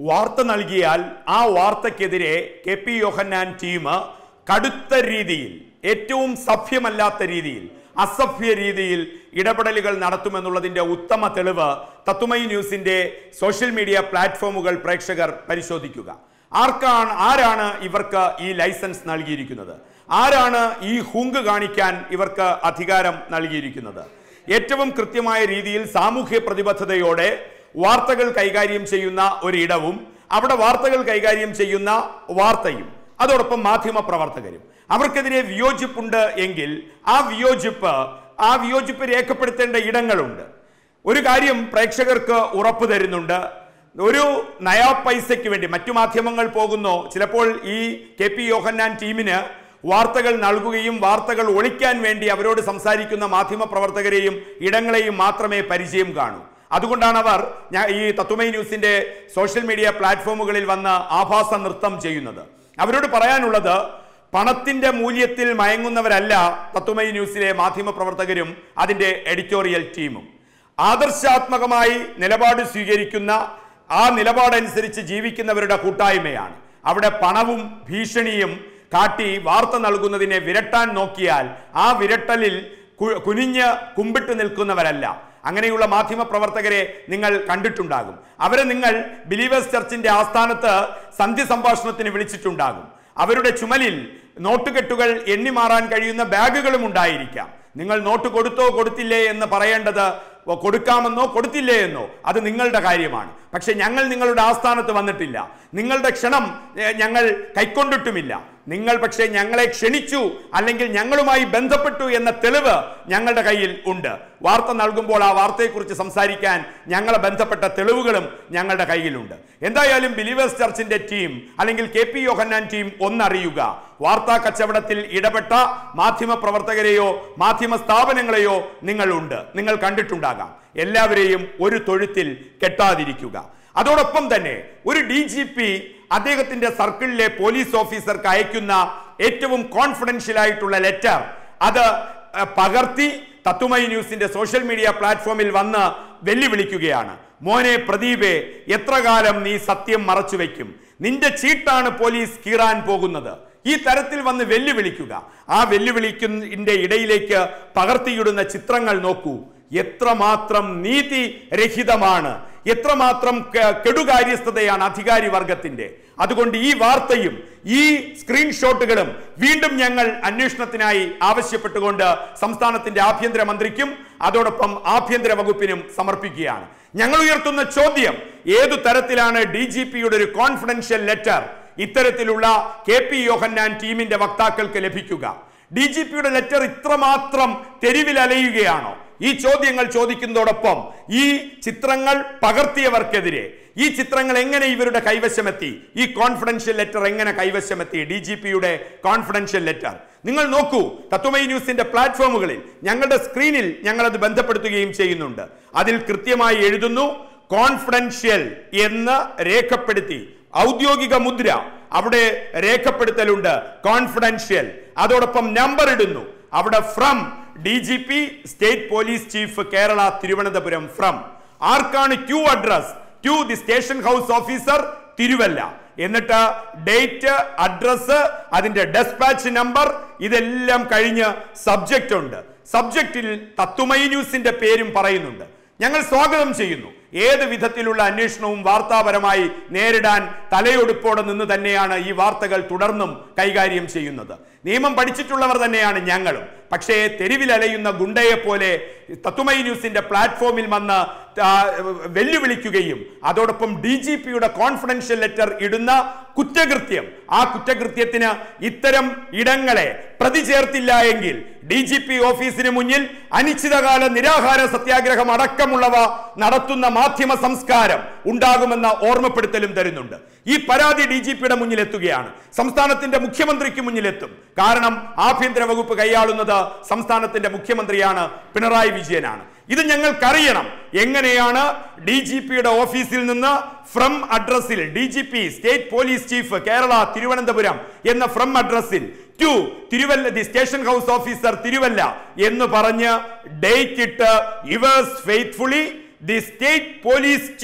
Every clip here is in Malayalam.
വാർത്ത നൽകിയാൽ ആ വാർത്തക്കെതിരെ കെ പി യോഹന്നാൻ ടീം കടുത്ത രീതിയിൽ ഏറ്റവും സഭ്യമല്ലാത്ത രീതിയിൽ അസഭ്യ രീതിയിൽ ഇടപെടലുകൾ നടത്തുമെന്നുള്ളതിന്റെ ഉത്തമ തെളിവ് തത്തുമൈ ന്യൂസിന്റെ സോഷ്യൽ മീഡിയ പ്ലാറ്റ്ഫോമുകൾ പ്രേക്ഷകർ പരിശോധിക്കുക ആർക്കാണ് ആരാണ് ഇവർക്ക് ഈ ലൈസൻസ് നൽകിയിരിക്കുന്നത് ആരാണ് ഈ ഹുങ്ക് കാണിക്കാൻ ഇവർക്ക് അധികാരം നൽകിയിരിക്കുന്നത് ഏറ്റവും കൃത്യമായ രീതിയിൽ സാമൂഹ്യ പ്രതിബദ്ധതയോടെ വാർത്തകൾ കൈകാര്യം ചെയ്യുന്ന ഒരിടവും അവിടെ വാർത്തകൾ കൈകാര്യം ചെയ്യുന്ന വാർത്തയും അതോടൊപ്പം മാധ്യമ പ്രവർത്തകരും അവർക്കെതിരെ വിയോജിപ്പുണ്ട് എങ്കിൽ ആ വിയോജിപ്പ് ആ വിയോജിപ്പ് രേഖപ്പെടുത്തേണ്ട ഇടങ്ങളുണ്ട് ഒരു കാര്യം പ്രേക്ഷകർക്ക് ഉറപ്പു തരുന്നുണ്ട് ഒരു നയാ പൈസയ്ക്ക് വേണ്ടി മറ്റു മാധ്യമങ്ങൾ പോകുന്നു ചിലപ്പോൾ ഈ കെ പി യോഹന്നാൻ ടീമിന് വാർത്തകൾ നൽകുകയും വാർത്തകൾ ഒളിക്കാൻ വേണ്ടി അവരോട് സംസാരിക്കുന്ന മാധ്യമ പ്രവർത്തകരെയും ഇടങ്ങളെയും മാത്രമേ പരിചയം കാണൂ അതുകൊണ്ടാണ് അവർ ഞാൻ ഈ തത്തുമൈ ന്യൂസിന്റെ സോഷ്യൽ മീഡിയ പ്ലാറ്റ്ഫോമുകളിൽ വന്ന് ആഭാസ നൃത്തം ചെയ്യുന്നത് അവരോട് പറയാനുള്ളത് പണത്തിന്റെ മൂല്യത്തിൽ മയങ്ങുന്നവരല്ല തത്തുമൈ ന്യൂസിലെ മാധ്യമ പ്രവർത്തകരും അതിന്റെ എഡിറ്റോറിയൽ ടീമും ആദർശാത്മകമായി നിലപാട് സ്വീകരിക്കുന്ന ആ നിലപാടനുസരിച്ച് ജീവിക്കുന്നവരുടെ കൂട്ടായ്മയാണ് അവിടെ പണവും ഭീഷണിയും കാട്ടി വാർത്ത നൽകുന്നതിനെ വിരട്ടാൻ നോക്കിയാൽ ആ വിരട്ടലിൽ കു- കുനിഞ്ഞ് കുമ്പിട്ട് നിൽക്കുന്നവരല്ല അങ്ങനെയുള്ള മാധ്യമ പ്രവർത്തകരെ നിങ്ങൾ കണ്ടിട്ടുണ്ടാകും അവരെ നിങ്ങൾ ബിലീവേഴ്സ് ചർച്ചിന്റെ ആസ്ഥാനത്ത് സന്ധ്യ സംഭാഷണത്തിന് വിളിച്ചിട്ടുണ്ടാകും അവരുടെ ചുമലിൽ നോട്ടുകെട്ടുകൾ എണ്ണി മാറാൻ കഴിയുന്ന ബാഗുകളും ഉണ്ടായിരിക്കാം നിങ്ങൾ നോട്ട് കൊടുത്തോ കൊടുത്തില്ലേ എന്ന് പറയേണ്ടത് ഓ, കൊടുക്കാമെന്നോ കൊടുത്തില്ലേ എന്നോ അത് നിങ്ങളുടെ കാര്യമാണ് പക്ഷെ ഞങ്ങൾ നിങ്ങളുടെ ആസ്ഥാനത്ത് വന്നിട്ടില്ല നിങ്ങളുടെ ക്ഷണം ഏ, ഞങ്ങൾ കൈക്കൊണ്ടിട്ടുമില്ല നിങ്ങൾ പക്ഷേ ഞങ്ങളെ ക്ഷണിച്ചു അല്ലെങ്കിൽ ഞങ്ങളുമായി ബന്ധപ്പെട്ടു എന്ന തെളിവ് ഞങ്ങളുടെ കയ്യിൽ ഉണ്ട് വാർത്ത നൽകുമ്പോൾ ആ വാർത്തയെക്കുറിച്ച് സംസാരിക്കാൻ ഞങ്ങളെ ബന്ധപ്പെട്ട തെളിവുകളും ഞങ്ങളുടെ കയ്യിലുണ്ട് എന്തായാലും ബിലീവേഴ്സ് ചർച്ചിന്റെ ടീം അല്ലെങ്കിൽ കെ പി യോഹന്നാൻ ടീം ഒന്നറിയുക വാർത്താ കച്ചവടത്തിൽ ഇടപെട്ട മാധ്യമ പ്രവർത്തകരെയോ മാധ്യമ സ്ഥാപനങ്ങളെയോ നിങ്ങൾ ഉണ്ട് നിങ്ങൾ കണ്ടിട്ടുണ്ടാകാം എല്ലാവരെയും ഒരു തൊഴുത്തിൽ കെട്ടാതിരിക്കുക അതോടൊപ്പം തന്നെ ഒരു ഡി ജി പി അദ്ദേഹത്തിന്റെ സർക്കിളിലെ പോലീസ് ഓഫീസർക്ക് അയക്കുന്ന ഏറ്റവും കോൺഫിഡൻഷ്യൽ ആയിട്ടുള്ള ലെറ്റർ അത് അഹ്, പകർത്തി തത്തുമൈ ന്യൂസിന്റെ സോഷ്യൽ മീഡിയ പ്ലാറ്റ്ഫോമിൽ വന്ന് വെല്ലുവിളിക്കുകയാണ് മോനെ പ്രദീപെ എത്ര കാലം നീ സത്യം മറച്ചു വെക്കും നിന്റെ ചീട്ടാണ് പോലീസ് കീറാൻ പോകുന്നത് ഈ തരത്തിൽ വന്ന് വെല്ലുവിളിക്കുക ആ വെല്ലുവിളിക്കുന്നതിന്റെ ഇടയിലേക്ക് പകർത്തിയിടുന്ന ചിത്രങ്ങൾ നോക്കൂ എത്രമാത്രം നീതി രഹിതമാണ് എത്രമാത്രം ക- കെടുകാര്യസ്ഥതയാണ് അധികാരി വർഗത്തിന്റെ അതുകൊണ്ട് ഈ വാർത്തയും ഈ സ്ക്രീൻഷോട്ടുകളും വീണ്ടും ഞങ്ങൾ അന്വേഷണത്തിനായി ആവശ്യപ്പെട്ടുകൊണ്ട് സംസ്ഥാനത്തിന്റെ ആഭ്യന്തര മന്ത്രിക്കും അതോടൊപ്പം ആഭ്യന്തര വകുപ്പിനും സമർപ്പിക്കുകയാണ് ഞങ്ങൾ ഉയർത്തുന്ന ചോദ്യം ഏതു തരത്തിലാണ് ഡി ജി പിയുടെ ഒരു കോൺഫിഡൻഷ്യൽ ലെറ്റർ ഇത്തരത്തിലുള്ള കെ പി യോഹന്നാൻ ടീമിന്റെ വക്താക്കൾക്ക് ലഭിക്കുക ഡി ജി പിയുടെ ലെറ്റർ ഇത്രമാത്രം തെരുവിൽ അലയുകയാണോ ഈ ചോദ്യങ്ങൾ ചോദിക്കുന്നതോടൊപ്പം ഈ ചിത്രങ്ങൾ പകർത്തിയവർക്കെതിരെ ഈ ചിത്രങ്ങൾ എങ്ങനെ ഇവരുടെ കൈവശമെത്തി ഈ കോൺഫിഡൻഷ്യൽ ലെറ്റർ എങ്ങനെ കൈവശമെത്തി ഡി ജി പിയുടെ കോൺഫിഡൻഷ്യൽ ലെറ്റർ നിങ്ങൾ നോക്കൂ തത്വമൈ ന്യൂസിന്റെ പ്ലാറ്റ്ഫോമുകളിൽ ഞങ്ങളുടെ സ്ക്രീനിൽ ഞങ്ങൾ അത് ബന്ധപ്പെടുത്തുകയും ചെയ്യുന്നുണ്ട് അതിൽ കൃത്യമായി എഴുതുന്നു കോൺഫിഡൻഷ്യൽ എന്ന് രേഖപ്പെടുത്തി ഔദ്യോഗിക മുദ്ര അവിടെ രേഖപ്പെടുത്തലുണ്ട് കോൺഫിഡൻഷ്യൽ അതോടൊപ്പം നമ്പർ ഇടുന്നു അവിടെ from D G P state police chief Kerala Thiruvananthapuram from ആർക്കാണ് ക്യൂ address to the station house officer Thiruvalla എന്നിട്ട് ഡേറ്റ് അഡ്രസ് അതിന്റെ ഡെസ്പാച്ച് നമ്പർ ഇതെല്ലാം കഴിഞ്ഞ് സബ്ജക്റ്റ് ഉണ്ട് സബ്ജക്റ്റിൽ തത്തുമൈ ന്യൂസിന്റെ പേരും പറയുന്നുണ്ട് ഞങ്ങൾ സ്വാഗതം ചെയ്യുന്നു ഏത് വിധത്തിലുള്ള അന്വേഷണവും വാർത്താപരമായി നേരിടാൻ തലയൊടുപ്പോടെ നിന്ന് തന്നെയാണ് ഈ വാർത്തകൾ തുടർന്നും കൈകാര്യം ചെയ്യുന്നത് നിയമം പഠിച്ചിട്ടുള്ളവർ തന്നെയാണ് ഞങ്ങളും പക്ഷേ തെരുവിലലയുന്ന ഗുണ്ടയെ പോലെ തത്തുമൈ ന്യൂസിന്റെ പ്ലാറ്റ്ഫോമിൽ വന്ന് ആ, വെല്ലുവിളിക്കുകയും അതോടൊപ്പം ഡി ജി പിയുടെ കോൺഫിഡൻഷ്യൽ ലെറ്റർ ഇടുന്ന കുറ്റകൃത്യം ആ കുറ്റകൃത്യത്തിന് ഇത്തരം ഇടങ്ങളെ പ്രതി ചേർത്തില്ല എങ്കിൽ ഡി ജി പി ഓഫീസിന് മുന്നിൽ അനിശ്ചിതകാല നിരാഹാര സത്യാഗ്രഹം അടക്കമുള്ളവ നടത്തുന്ന മാധ്യമ സംസ്കാരം ഉണ്ടാകുമെന്ന ഓർമ്മപ്പെടുത്തലും തരുന്നുണ്ട് ഈ പരാതി ഡി ജി പിയുടെ മുന്നിൽ എത്തുകയാണ് സംസ്ഥാനത്തിന്റെ മുഖ്യമന്ത്രിക്ക് മുന്നിലെത്തും കാരണം ആഭ്യന്തര വകുപ്പ് കൈയാളുന്നത് സംസ്ഥാനത്തിന്റെ മുഖ്യമന്ത്രിയാണ് പിണറായി വിജയനാണ് ഇത് ഞങ്ങൾക്കറിയണം എങ്ങനെയാണ് ഡി ജി പിയുടെ ഓഫീസിൽ നിന്ന് ഫ്രം അഡ്രസ്സിൽ D G P state police chief Kerala Thiruvananthapuram എന്ന ഫ്രം അഡ്രസ്സിൽ to Thiruvalla the station house officer Thiruvalla എന്ന് പറഞ്ഞ് ഡേറ്റ് ഇട്ട് yours faithfully the state police chief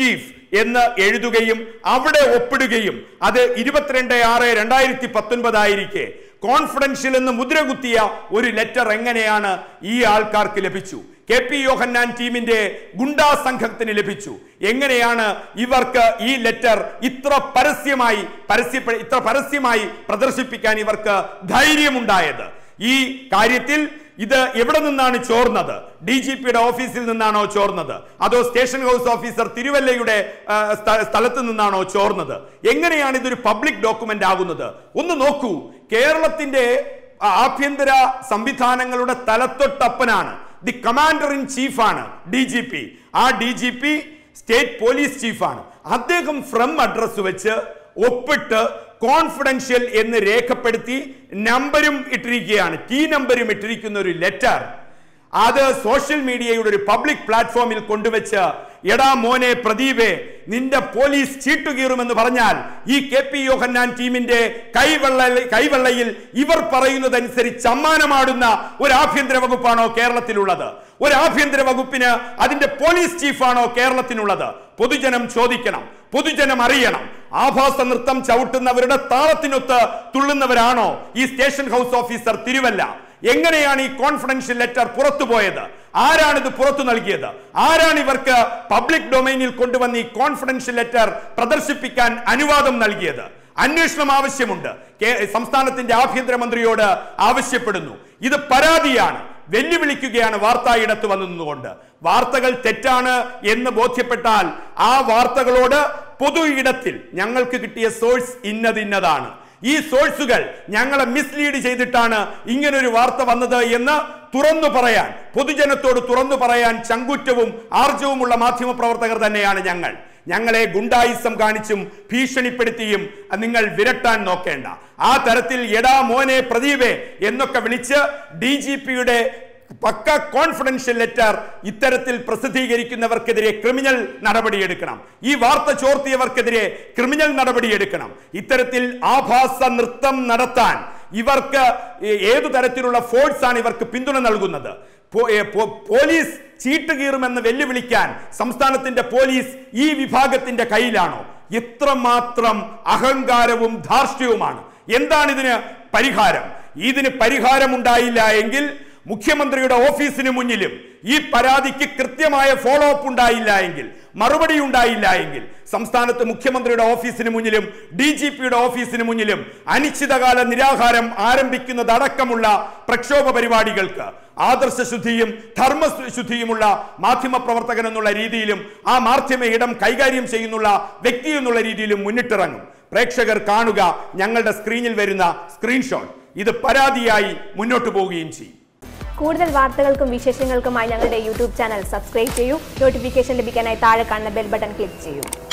എന്ന് എഴുതുകയും അവിടെ ഒപ്പിടുകയും അത് ഇരുപത്തിരണ്ട് ആറ് രണ്ടായിരത്തി പത്തൊൻപതായിരിക്കെ കോൺഫിഡൻഷ്യൽ എന്ന് മുദ്രകുത്തിയ ഒരു ലെറ്റർ എങ്ങനെയാണ് ഈ ആൾക്കാർക്ക് ലഭിച്ചു കെ പി യോഹന്നാൻ ടീമിന്റെ ഗുണ്ടാ സംഘത്തിന് ലഭിച്ചു എങ്ങനെയാണ് ഇവർക്ക് ഈ ലെറ്റർ ഇത്ര പരസ്യമായി പരസ്യ ഇത്ര പരസ്യമായി പ്രദർശിപ്പിക്കാൻ ഇവർക്ക് ധൈര്യമുണ്ടായത് ഈ കാര്യത്തിൽ ഇത് എവിടെ നിന്നാണ് ചോർന്നത് ഡി ജി പിയുടെ ഓഫീസിൽ നിന്നാണോ ചോർന്നത് അതോ സ്റ്റേഷൻ ഹൗസ് ഓഫീസർ തിരുവല്ലയുടെ ആ, സ്ഥ- സ്ഥലത്ത് നിന്നാണോ ചോർന്നത് എങ്ങനെയാണ് ഇതൊരു പബ്ലിക് ഡോക്യുമെന്റ് ആകുന്നത് ഒന്ന് നോക്കൂ കേരളത്തിന്റെ ആഭ്യന്തര സംവിധാനങ്ങളുടെ തലത്തൊട്ടപ്പനാണ് ദി കമാൻഡർ ഇൻ ചീഫാണ് ഡി ജി പി ആ D G P state police ചീഫാണ് അദ്ദേഹം ഫ്രം അഡ്രസ് വെച്ച് ഒപ്പിട്ട് കോൺഫിഡൻഷ്യൽ എന്ന് രേഖപ്പെടുത്തി നമ്പരും ഇട്ടിരിക്കുകയാണ് ടി നമ്പരും ഇട്ടിരിക്കുന്ന ഒരു ലെറ്റർ അത് സോഷ്യൽ മീഡിയയുടെ ഒരു പബ്ലിക് പ്ലാറ്റ്ഫോമിൽ കൊണ്ടുവച്ച് എടാ മോനെ പ്രദീപേ നിന്റെ പോലീസ് ചീട്ടുകീറുമെന്ന് പറഞ്ഞാൽ ഈ കെ പി യോഹന്നാൻ ടീമിന്റെ കൈവെള്ള കൈവെള്ളയിൽ ഇവർ പറയുന്നതനുസരിച്ച് അമ്മാനമാടുന്ന ഒരു ആഭ്യന്തര വകുപ്പാണോ കേരളത്തിലുള്ളത് ഒരു ആഭ്യന്തര വകുപ്പിന് അതിന്റെ പോലീസ് ചീഫാണോ കേരളത്തിനുള്ളത് പൊതുജനം ചോദിക്കണം പൊതുജനം അറിയണം ആഭാസ നൃത്തം ചവിട്ടുന്നവരുടെ താളത്തിനൊത്ത് തുള്ളുന്നവരാണോ ഈ സ്റ്റേഷൻ ഹൗസ് ഓഫീസർ തിരുവല്ല എങ്ങനെയാണ് ഈ കോൺഫിഡൻഷ്യൽ ലെറ്റർ പുറത്തു പോയത് ആരാണ് ഇത് പുറത്തു നൽകിയത് ആരാണ് ഇവർക്ക് പബ്ലിക് ഡൊമൈനിൽ കൊണ്ടുവന്ന് ഈ കോൺഫിഡൻഷ്യൽ ലെറ്റർ പ്രദർശിപ്പിക്കാൻ അനുവാദം നൽകിയത് അന്വേഷണം ആവശ്യമുണ്ട് കേ- സംസ്ഥാനത്തിന്റെ ആഭ്യന്തരമന്ത്രിയോട് ആവശ്യപ്പെടുന്നു ഇത് പരാതിയാണ് വെല്ലുവിളിക്കുകയാണ് വാർത്താ ഇടത്ത് വന്നു നിന്നുകൊണ്ട് വാർത്തകൾ തെറ്റാണ് എന്ന് ബോധ്യപ്പെട്ടാൽ ആ വാർത്തകളോട് പൊതു ഇടത്തിൽ ഞങ്ങൾക്ക് കിട്ടിയ സോഴ്സ് ഇന്നത് ഇന്നതാണ് ഈ സോഴ്സുകൾ ഞങ്ങളെ മിസ്ലീഡ് ചെയ്തിട്ടാണ് ഇങ്ങനൊരു വാർത്ത വന്നത് എന്ന് തുറന്നു പറയാൻ പൊതുജനത്തോട് തുറന്നു പറയാൻ ചങ്കുറ്റവും ആർജവുമുള്ള മാധ്യമ പ്രവർത്തകർ തന്നെയാണ് ഞങ്ങൾ ഞങ്ങളെ ഗുണ്ടായിസം കാണിച്ചും ഭീഷണിപ്പെടുത്തിയും നിങ്ങൾ വിരട്ടാൻ നോക്കേണ്ട ആ തരത്തിൽ എടാ മോനെ പ്രദീപേ എന്നൊക്കെ വിളിച്ച് ഡി ജി പിയുടെ പക്ക കോൺഫിഡൻഷ്യൽ ലെറ്റർ ഇത്തരത്തിൽ പ്രസിദ്ധീകരിക്കുന്നവർക്കെതിരെ ക്രിമിനൽ നടപടിയെടുക്കണം ഈ വാർത്ത ചോർത്തിയവർക്കെതിരെ ക്രിമിനൽ നടപടിയെടുക്കണം ഇത്തരത്തിൽ ആഭാസ നൃത്തം നടത്താൻ ഇവർക്ക് ഏ- ഏതു തരത്തിലുള്ള ഫോഴ്സ് ആണ് ഇവർക്ക് പിന്തുണ നൽകുന്നത് പോ- ഏ, പോ- പോലീസ് ചീട്ട് കീറുമെന്ന് വെല്ലുവിളിക്കാൻ സംസ്ഥാനത്തിന്റെ പോലീസ് ഈ വിഭാഗത്തിന്റെ കയ്യിലാണോ എത്രമാത്രം അഹങ്കാരവും ധാർഷ്ട്യവുമാണ് എന്താണ് ഇതിന് പരിഹാരം ഇതിന് പരിഹാരമുണ്ടായില്ല എങ്കിൽ മുഖ്യമന്ത്രിയുടെ ഓഫീസിന് മുന്നിലും ഈ പരാതിക്ക് കൃത്യമായ ഫോളോ അപ്പ് ഉണ്ടായില്ല എങ്കിൽ മറുപടി ഉണ്ടായില്ല എങ്കിൽ സംസ്ഥാനത്ത് മുഖ്യമന്ത്രിയുടെ ഓഫീസിന് മുന്നിലും ഡി ജി പിയുടെ ഓഫീസിന് മുന്നിലും അനിശ്ചിതകാല നിരാഹാരം ആരംഭിക്കുന്നതടക്കമുള്ള പ്രക്ഷോഭ പരിപാടികൾക്ക് ആദർശശുദ്ധിയും ധർമ്മശുദ്ധിയുമുള്ള മാധ്യമ പ്രവർത്തകൻ എന്നുള്ള രീതിയിലും ആ മാധ്യമ ഇടം കൈകാര്യം ചെയ്യുന്നുള്ള വ്യക്തി എന്നുള്ള രീതിയിലും മുന്നിട്ടിറങ്ങും പ്രേക്ഷകർ കാണുക ഞങ്ങളുടെ സ്ക്രീനിൽ വരുന്ന സ്ക്രീൻഷോട്ട് ഇത് പരാതിയായി മുന്നോട്ട് പോവുകയും ചെയ്യും കൂടുതൽ വാർത്തകൾക്കും വിശേഷങ്ങൾക്കുമായി ഞങ്ങളുടെ യൂട്യൂബ് ചാനൽ സബ്സ്ക്രൈബ് ചെയ്യൂ നോട്ടിഫിക്കേഷൻ ലഭിക്കാനായി താഴെ കാണുന്ന ബെൽ ബട്ടൺ ക്ലിക്ക് ചെയ്യൂ